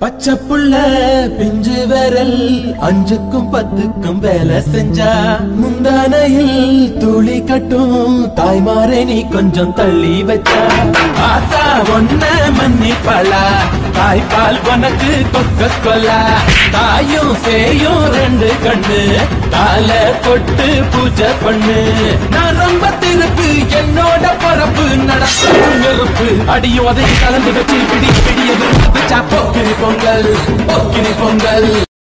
பச்சை புள்ள பிஞ்சு விரல் அஞ்சுக்கும் பத்துக்கும் வேலை செஞ்சா முந்தானையில் துளி கட்டும் தாய்மாரே நீ கொஞ்சம் தள்ளி வச்சா ஆத்தா ஒன்ன மன்னிப்பலா தாய்ப்பால் உனக்கு கொக்க கொல்லா தாயும் சேயும் ரெண்டு கண்ணு கால கொட்டு பூஜை பண்ணு நான் ரொம்ப திருப்பு என்னோட பொறப்பு நடப்பு நெருப்பு அடியும் அதை கலந்து வச்சு பிடி பிடியது போக்கிரி பொங்கல் போக்கிரி பொங்கல்